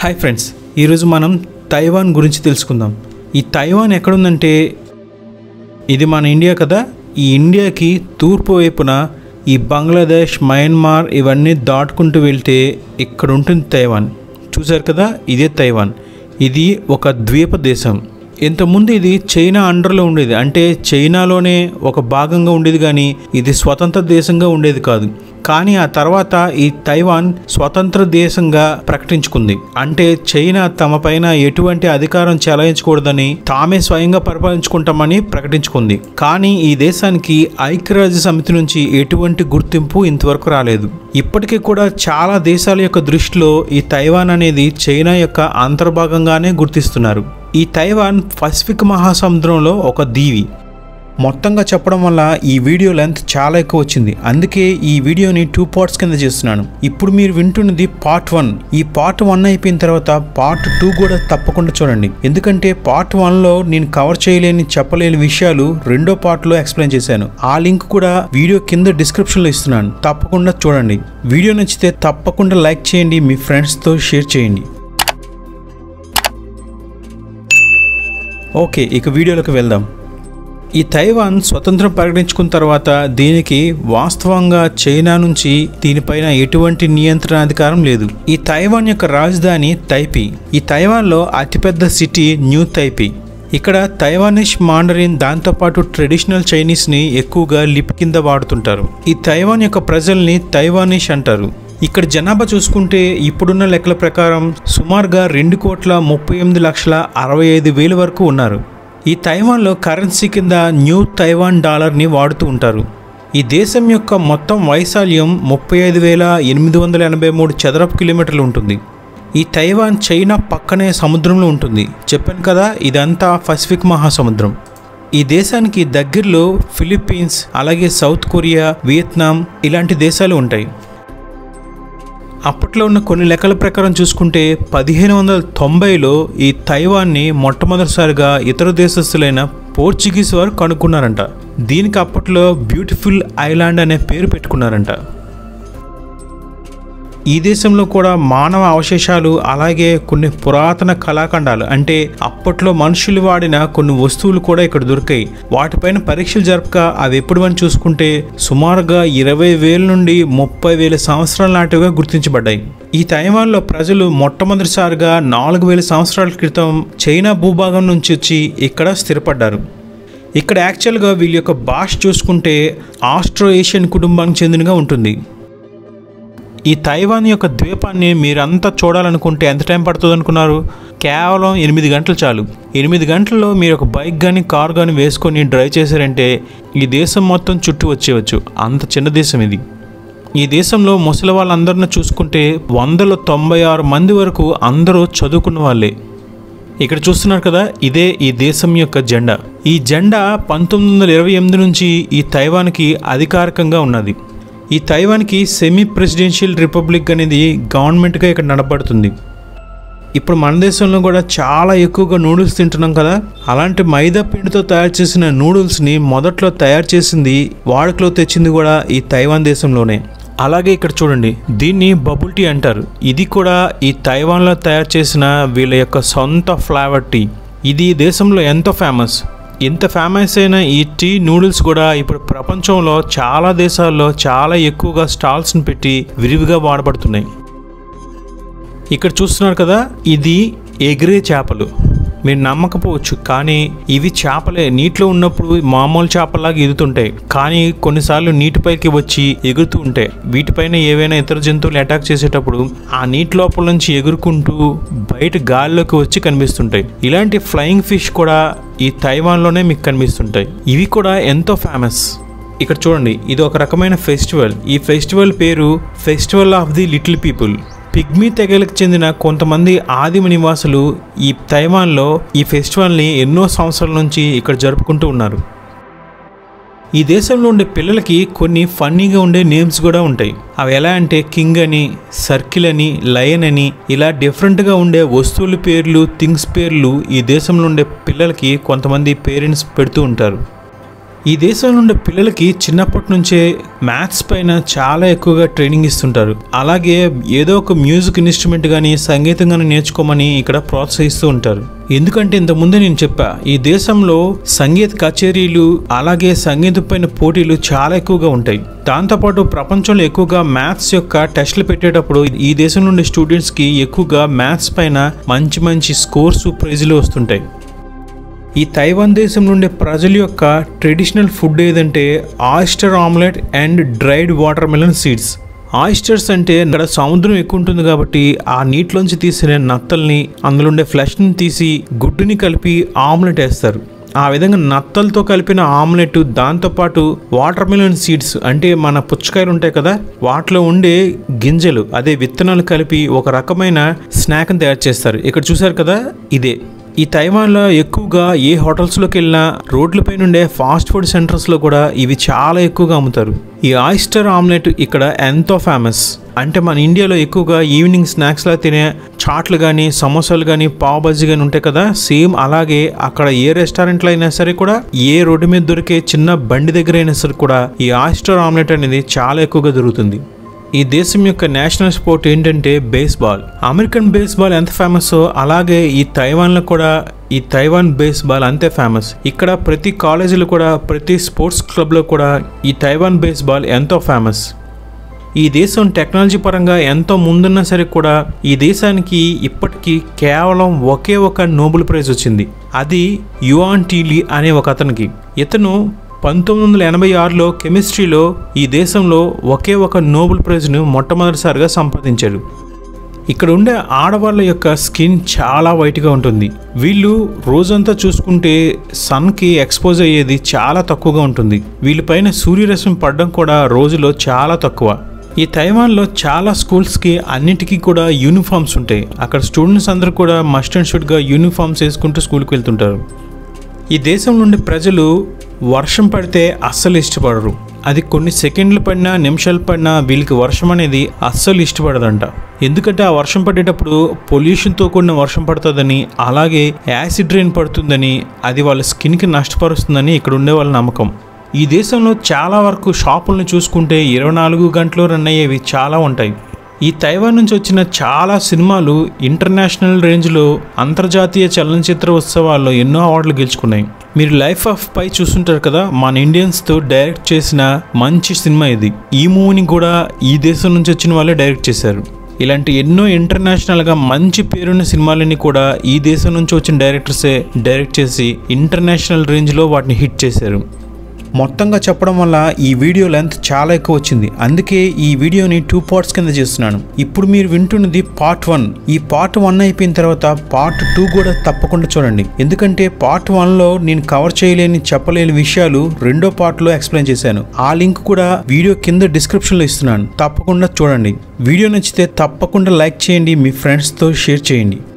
hi friends ఈరోజు మనం Taiwan గురించి తెలుసుకుందాం ఈ తైవాన్ ఎక్కడుందంటే ఇది మన ఇండియా కదా ఈ ఇండియాకి తూర్పు వైపున ఈ బంగ్లాదేశ్ మయన్మార్ ఇవన్నీ దాటుకుంటూ వెళ్తే ఇక్కడ ఉంటుంది తైవాన్ చూశారు కదా ఇదే తైవాన్ ఇది ఒక ద్వీప దేశం ఇంతకుముందు ఇది చైనా అండర్లో ఉండేది అంటే చైనాలోనే ఒక భాగంగా ఉండేది కానీ ఇది స్వతంత్ర దేశంగా ఉండేది కాదు కానీ ఆ తర్వాత ఈ తైవాన్ స్వతంత్ర దేశంగా ప్రకటించుకుంది అంటే చైనా తమ పైన ఎటువంటి అధికారం చెలాయించకూడదని తామే స్వయంగా పరిపాలించుకుంటామని ప్రకటించుకుంది కానీ ఈ దేశానికి ఐక్యరాజ్య సమితి నుంచి ఎటువంటి గుర్తింపు ఇంతవరకు రాలేదు ఇప్పటికీ కూడా చాలా దేశాల యొక్క దృష్టిలో ఈ తైవాన్ అనేది చైనా యొక్క అంతర్భాగంగానే గుర్తిస్తున్నారు ఈ తైవాన్ పసిఫిక్ మహాసముద్రంలో ఒక దీవి మొత్తంగా చెప్పడం వల్ల ఈ వీడియో లెంత్ చాలా ఎక్కువ వచ్చింది అందుకే ఈ వీడియోని టూ పార్ట్స్ కింద చేస్తున్నాను ఇప్పుడు మీరు వింటున్నది పార్ట్ వన్ ఈ పార్ట్ వన్ అయిపోయిన తర్వాత పార్ట్ టూ కూడా తప్పకుండా చూడండి ఎందుకంటే పార్ట్ వన్లో నేను కవర్ చేయలేని చెప్పలేని విషయాలు రెండో పార్ట్లో ఎక్స్ప్లెయిన్ చేశాను ఆ లింక్ కూడా వీడియో కింద డిస్క్రిప్షన్లో ఇస్తున్నాను తప్పకుండా చూడండి వీడియో నచ్చితే తప్పకుండా లైక్ చేయండి మీ ఫ్రెండ్స్తో షేర్ చేయండి ఓకే ఇక వీడియోలోకి వెళ్దాం ఈ తైవాన్ స్వతంత్రం ప్రకటించుకున్న తర్వాత దీనికి వాస్తవంగా చైనా నుంచి దీనిపైన ఎటువంటి నియంత్రణ అధికారం లేదు ఈ తైవాన్ యొక్క రాజధాని తైపీ ఈ తైవాన్లో అతిపెద్ద సిటీ న్యూ తైపీ ఇక్కడ తైవానిష్ మాండరిన్ దాంతోపాటు ట్రెడిషనల్ చైనీస్ని ఎక్కువగా లిప్ కింద వాడుతుంటారు ఈ తైవాన్ యొక్క ప్రజల్ని తైవానిష్ అంటారు ఇక్కడ జనాభా చూసుకుంటే ఇప్పుడున్న లెక్కల ప్రకారం సుమారుగా రెండు కోట్ల ముప్పై ఎనిమిది లక్షల అరవై ఐదు వేల వరకు ఉన్నారు ఈ తైవాన్లో కరెన్సీ కింద న్యూ తైవాన్ డాలర్ని వాడుతూ ఉంటారు ఈ దేశం యొక్క మొత్తం వైశాల్యం ముప్పై ఐదు వేల ఎనిమిది వందల ఎనభై మూడు చదరపు కిలోమీటర్లు ఉంటుంది ఈ తైవాన్ చైనా పక్కనే సముద్రంలో ఉంటుంది చెప్పాను కదా ఇదంతా పసిఫిక్ మహాసముద్రం ఈ దేశానికి దగ్గరలో ఫిలిప్పీన్స్ అలాగే సౌత్ కొరియా వియత్నాం ఇలాంటి దేశాలు ఉంటాయి అప్పట్లో ఉన్న కొన్ని లెక్కల ప్రకారం చూసుకుంటే పదిహేను వందల తొంభైలో ఈ తైవాన్ని మొట్టమొదటిసారిగా ఇతర దేశస్తులైన పోర్చుగీస్ వారు కనుక్కున్నారంట దీనికి అప్పట్లో బ్యూటిఫుల్ ఐలాండ్ అనే పేరు పెట్టుకున్నారంట ఈ దేశంలో కూడా మానవ అవశేషాలు అలాగే కొన్ని పురాతన కళాఖండాలు అంటే అప్పట్లో మనుషులు వాడిన కొన్ని వస్తువులు కూడా ఇక్కడ దొరికాయి వాటిపైన పరీక్షలు జరపక అవి ఎప్పుడు అని చూసుకుంటే సుమారుగా ఇరవై వేల నుండి ముప్పై వేల సంవత్సరాల నాటిగా గుర్తించబడ్డాయి ఈ తైవాన్లో ప్రజలు మొట్టమొదటిసారిగా నాలుగు వేల సంవత్సరాల క్రితం చైనా భూభాగం నుంచి వచ్చి ఇక్కడ స్థిరపడ్డారు ఇక్కడ యాక్చువల్గా వీళ్ళ యొక్క భాష చూసుకుంటే ఆస్ట్రో ఏషియన్ కుటుంబానికి చెందినగా ఉంటుంది ఈ తైవాన్ యొక్క ద్వీపాన్ని మీరంతా చూడాలనుకుంటే ఎంత టైం పడుతుంది అనుకున్నారు కేవలం ఎనిమిది గంటలు చాలు ఎనిమిది గంటల్లో మీరు ఒక బైక్ కానీ కార్ కానీ వేసుకొని డ్రైవ్ చేశారంటే ఈ దేశం మొత్తం చుట్టూ వచ్చేయచ్చు అంత చిన్న దేశం ఇది ఈ దేశంలో ముసలి వాళ్ళందరిని చూసుకుంటే వందల తొంభై ఆరు మంది వరకు అందరూ చదువుకున్న వాళ్ళే ఇక్కడ చూస్తున్నారు కదా ఇదే ఈ దేశం యొక్క జెండా ఈ జెండా పంతొమ్మిది వందల ఇరవై ఎనిమిది నుంచి ఈ తైవాన్కి అధికారికంగా ఉన్నది ఈ తైవాన్కి సెమీ ప్రెసిడెన్షియల్ రిపబ్లిక్ అనేది గవర్నమెంట్గా ఇక్కడ నడపడుతుంది ఇప్పుడు మన దేశంలో కూడా చాలా ఎక్కువగా నూడిల్స్ తింటున్నాం కదా అలాంటి మైదా పిండితో తయారు చేసిన నూడిల్స్ని మొదట్లో తయారు చేసింది వాడుకలో తెచ్చింది కూడా ఈ తైవాన్ దేశంలోనే అలాగే ఇక్కడ చూడండి దీన్ని బబుల్ టీ అంటారు ఇది కూడా ఈ తైవాన్లో తయారు చేసిన వీళ్ళ యొక్క సొంత ఫ్లేవర్ టీ ఇది దేశంలో ఎంతో ఫేమస్ ఇంత ఫేమస్ అయిన ఈ టీ నూడిల్స్ కూడా ఇప్పుడు ప్రపంచంలో చాలా దేశాల్లో చాలా ఎక్కువగా స్టాల్స్ని పెట్టి విరివిగా వాడబడుతున్నాయి ఇక్కడ చూస్తున్నారు కదా ఇది ఎగిరే చేపలు మీరు నమ్మకపోవచ్చు కానీ ఇవి చేపలే నీటిలో ఉన్నప్పుడు మామూలు చేపలాగా ఎదుగుతుంటాయి కానీ కొన్నిసార్లు నీటిపైకి వచ్చి ఎగురుతూ ఉంటాయి వీటిపైన ఏవైనా ఇతర జంతువులు అటాక్ చేసేటప్పుడు ఆ నీటి లోపల నుంచి ఎగురుకుంటూ బయట గాల్లోకి వచ్చి కనిపిస్తుంటాయి ఇలాంటి ఫ్లయింగ్ ఫిష్ కూడా ఈ తైవాన్లోనే మీకు కనిపిస్తుంటాయి ఇవి కూడా ఎంతో ఫేమస్ ఇక్కడ చూడండి ఇది ఒక రకమైన ఫెస్టివల్ ఈ ఫెస్టివల్ పేరు festival of the little people pygmy తెగలకు చెందిన కొంతమంది ఆదిమ నివాసులు ఈ తైవాన్లో ఈ ఫెస్టివల్ని ఎన్నో సంవత్సరాల నుంచి ఇక్కడ జరుపుకుంటూ ఉన్నారు ఈ దేశంలో ఉండే పిల్లలకి కొన్ని ఫన్నీగా ఉండే నేమ్స్ కూడా ఉంటాయి అవి ఎలా అంటే కింగ్ అని సర్కిల్ అని లయన్ అని ఇలా డిఫరెంట్గా ఉండే వస్తువుల పేర్లు థింగ్స్ పేర్లు ఈ దేశంలో ఉండే పిల్లలకి కొంతమంది పేరెంట్స్ పెడుతూ ఉంటారు ఈ దేశంలో ఉండే పిల్లలకి చిన్నప్పటి నుంచే మ్యాథ్స్ పైన చాలా ఎక్కువగా ట్రైనింగ్ ఇస్తుంటారు అలాగే ఏదో ఒక మ్యూజిక్ ఇన్స్ట్రుమెంట్ కానీ సంగీతం కానీ నేర్చుకోమని ఇక్కడ ప్రోత్సహిస్తూ ఉంటారు ఎందుకంటే ఇంతకుముందే నేను చెప్పా ఈ దేశంలో సంగీత కచేరీలు అలాగే సంగీతం పైన పోటీలు చాలా ఎక్కువగా ఉంటాయి దాంతోపాటు ప్రపంచంలో ఎక్కువగా మ్యాథ్స్ యొక్క టెస్టులు పెట్టేటప్పుడు ఈ దేశం నుండి స్టూడెంట్స్కి ఎక్కువగా మ్యాథ్స్ పైన మంచి మంచి స్కోర్స్ ప్రైజులు వస్తుంటాయి ఈ తైవాన్ దేశం నుండి ప్రజల యొక్క ట్రెడిషనల్ ఫుడ్ ఏదంటే oyster omelette and dried watermelon seeds oysters అంటే ఇక్కడ సముద్రం ఎక్కువ ఉంటుంది కాబట్టి ఆ నీటిలోంచి తీసిన నత్తల్ని అందులో ఉండే ఫ్లెష్ని తీసి గుడ్డుని కలిపి ఆమ్లెట్ వేస్తారు ఆ విధంగా నత్తలతో కలిపిన ఆమ్లెట్ దాంతోపాటు వాటర్ మిలన్ సీడ్స్ అంటే మన పుచ్చకాయలు ఉంటాయి కదా వాటిలో ఉండే గింజలు అదే విత్తనాలు కలిపి ఒక రకమైన స్నాక్ని తయారు చేస్తారు ఇక్కడ చూసారు కదా ఇదే ఈ తైవాన్లో ఎక్కువగా ఏ హోటల్స్లోకి వెళ్ళినా రోడ్లపై ఉండే ఫాస్ట్ ఫుడ్ సెంటర్స్లో కూడా ఇవి చాలా ఎక్కువగా అమ్ముతారు ఈ ఆయిస్టర్ ఆమ్లెట్ ఇక్కడ ఎంతో ఫేమస్ అంటే మన ఇండియాలో ఎక్కువగా ఈవినింగ్ స్నాక్స్లా తినే చాట్లు కానీ సమోసాలు కానీ పావ్ బజ్జీ కానీ ఉంటాయి కదా సేమ్ అలాగే అక్కడ ఏ రెస్టారెంట్లో అయినా సరే కూడా ఏ రోడ్డు మీద దొరికే చిన్న బండి దగ్గర అయినా సరే కూడా ఈ ఆయిస్టర్ ఆమ్లెట్ అనేది చాలా ఎక్కువగా దొరుకుతుంది ఈ దేశం యొక్క నేషనల్ స్పోర్ట్ ఏంటంటే బేస్బాల్ అమెరికన్ బేస్బాల్ ఎంత ఫేమస్ అలాగే ఈ తైవాన్లో కూడా ఈ తైవాన్ బేస్బాల్ అంతే ఫేమస్ ఇక్కడ ప్రతి కాలేజీలో కూడా ప్రతి స్పోర్ట్స్ క్లబ్లో కూడా ఈ తైవాన్ బేస్బాల్ ఎంతో ఫేమస్ ఈ దేశం టెక్నాలజీ పరంగా ఎంతో ముందున్నా సరే కూడా ఈ దేశానికి ఇప్పటికీ కేవలం ఒకే ఒక నోబెల్ ప్రైజ్ వచ్చింది అది యువాన్ టీలీ అనే ఒక అతనికి ఇతను పంతొమ్మిది వందల ఎనభై ఆరులో కెమిస్ట్రీలో ఈ దేశంలో ఒకే ఒక నోబెల్ ప్రైజ్ను మొట్టమొదటిసారిగా సంపాదించాడు ఇక్కడ ఉండే ఆడవాళ్ళ యొక్క స్కిన్ చాలా వైట్గా ఉంటుంది వీళ్ళు రోజంతా చూసుకుంటే సన్కి ఎక్స్పోజ్ అయ్యేది చాలా తక్కువగా ఉంటుంది వీళ్ళపైన సూర్యరశ్మి పడడం కూడా రోజులో చాలా తక్కువ ఈ తైవాన్లో చాలా స్కూల్స్కి అన్నిటికీ కూడా యూనిఫామ్స్ ఉంటాయి అక్కడ స్టూడెంట్స్ అందరూ కూడా మస్ట్ అండ్ షుడ్గా యూనిఫామ్స్ వేసుకుంటూ స్కూల్కి వెళ్తుంటారు ఈ దేశం నుండి ప్రజలు వర్షం పడితే అస్సలు ఇష్టపడరు అది కొన్ని సెకండ్లు పడినా నిమిషాలు పడినా వీళ్ళకి వర్షం అనేది అస్సలు ఇష్టపడదంట ఎందుకంటే ఆ వర్షం పడేటప్పుడు పొల్యూషన్తో కూడిన వర్షం పడుతుందని అలాగే యాసిడ్ రైన్ పడుతుందని అది వాళ్ళ స్కిన్కి నష్టపరుస్తుందని ఇక్కడ ఉండే వాళ్ళ నమ్మకం ఈ దేశంలో చాలా వరకు షాపులను చూసుకుంటే ఇరవై నాలుగు గంటలు రన్ అయ్యేవి చాలా ఉంటాయి ఈ తైవాన్ నుంచి వచ్చిన చాలా సినిమాలు ఇంటర్నేషనల్ రేంజ్లో అంతర్జాతీయ చలనచిత్ర ఉత్సవాల్లో ఎన్నో అవార్డులు గెలుచుకున్నాయి మీరు లైఫ్ ఆఫ్ పై చూస్తుంటారు కదా మన ఇండియన్స్తో డైరెక్ట్ చేసిన మంచి సినిమా ఇది ఈ మూవీని కూడా ఈ దేశం నుంచి వచ్చిన వాళ్ళే డైరెక్ట్ చేశారు ఇలాంటి ఎన్నో ఇంటర్నేషనల్గా మంచి పేరున్న సినిమాలని కూడా ఈ దేశం నుంచి వచ్చిన డైరెక్టర్సే డైరెక్ట్ చేసి ఇంటర్నేషనల్ రేంజ్లో వాటిని హిట్ చేశారు మొత్తంగా చెప్పడం వల్ల ఈ వీడియో లెంత్ చాలా ఎక్కువ వచ్చింది అందుకే ఈ వీడియోని టూ పార్ట్స్ కింద చేస్తున్నాను ఇప్పుడు మీరు వింటున్నది పార్ట్ వన్ ఈ పార్ట్ వన్ అయిపోయిన తర్వాత పార్ట్ టూ కూడా తప్పకుండా చూడండి ఎందుకంటే పార్ట్ వన్లో నేను కవర్ చేయలేని చెప్పలేని విషయాలు రెండో పార్ట్లో ఎక్స్ప్లెయిన్ చేశాను ఆ లింక్ కూడా వీడియో కింద డిస్క్రిప్షన్లో ఇస్తున్నాను తప్పకుండా చూడండి వీడియో నచ్చితే తప్పకుండా లైక్ చేయండి మీ ఫ్రెండ్స్తో షేర్ చేయండి